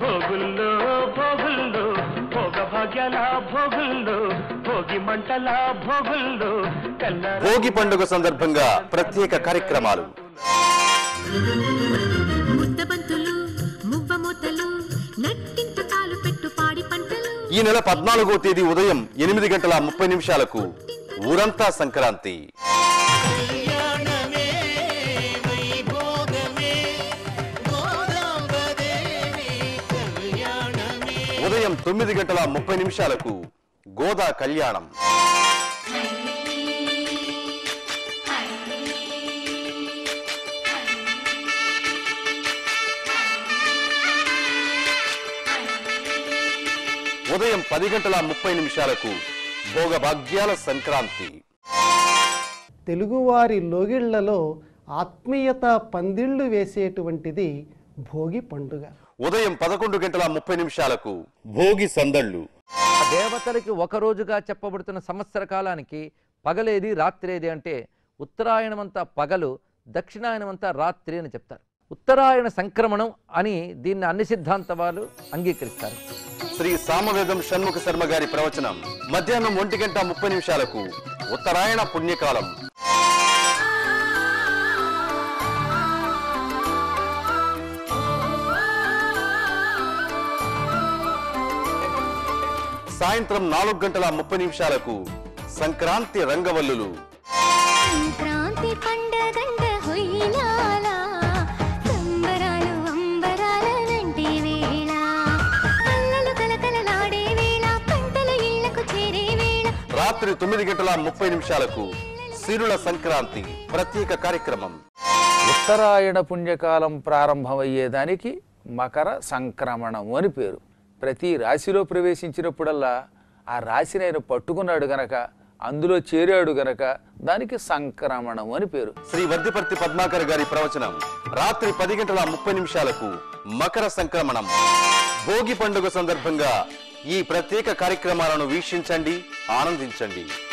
భోగుల్లో భోగుల్లో భోగ భాగ్యాల భోగుల్లో భోగి మంటల భోగుల్లో తెల్ల భోగి పండుగ సందర్భంగా ప్రత్యేక కార్యక్రమాలు ముద్దబంతులు మువ్వ మూతలు నట్టింత కాలు పెట్టు పాడి పంటలు ఈ నెల పద్నాలుగో తేదీ ఉదయం ఎనిమిది గంటల ముప్పై నిమిషాలకు ఊరంతా సంక్రాంతి ఉదయం తొమ్మిది గంటల ముప్పై నిమిషాలకు గోదా కళ్యాణం ఉదయం పది గంటల ముప్పై నిమిషాలకు భోగభాగ్యాల సంక్రాంతి తెలుగువారి లోగిళ్లలో ఆత్మీయత పందిళ్లు వేసేటువంటిది భోగి పండుగ ఉదయం పదకొండు గంటల ముప్పై నిమిషాలకు భోగి సందళ్ళు దేవతలకి ఒక రోజుగా చెప్పబడుతున్న సంవత్సర కాలానికి పగలేది రాత్రేది అంటే ఉత్తరాయణమంతా పగలు దక్షిణాయనమంతా రాత్రి అని చెప్తారు ఉత్తరాయణ సంక్రమణం అని దీన్ని అన్ని సిద్ధాంతవాలు అంగీకరిస్తారు శ్రీ సామవేదం షణ్ముఖ శర్మ గారి ప్రవచనం మధ్యాహ్నం ఒంటి గంట ముప్పై నిమిషాలకు ఉత్తరాయణ పుణ్యకాలం సాయంత్రం నాలుగు గంటల ముప్పై నిమిషాలకు సంక్రాంతి రంగవల్లులు సంక్రాంతి పండగంట హొయ్యాల సంబరాలు అంబరాల నంటి వేళ కల్లలు కలకలలాడే వేళ పంటల ఇళ్లకు చేరే వేళ రాత్రి తొమ్మిది గంటల ముప్పై నిమిషాలకు సిరుల సంక్రాంతి ప్రత్యేక కార్యక్రమం ఉత్తరాయణ పుణ్యకాలం ప్రారంభమయ్యేదానికి మకర సంక్రమణము అని పేరు ప్రతి రాశిలో ప్రవేశించినప్పుడల్లా ఆ రాశిని ఆయన పట్టుకున్నాడు గనక అందులో చేరాడు గనక దానికి సంక్రమణం అని పేరు శ్రీ వద్దిపర్తి పద్మాకర్ గారి ప్రవచనం రాత్రి పది గంటల ముప్పై నిమిషాలకు మకర సంక్రమణం భోగి పండుగ సందర్భంగా ఈ ప్రత్యేక కార్యక్రమాలను వీక్షించండి ఆనందించండి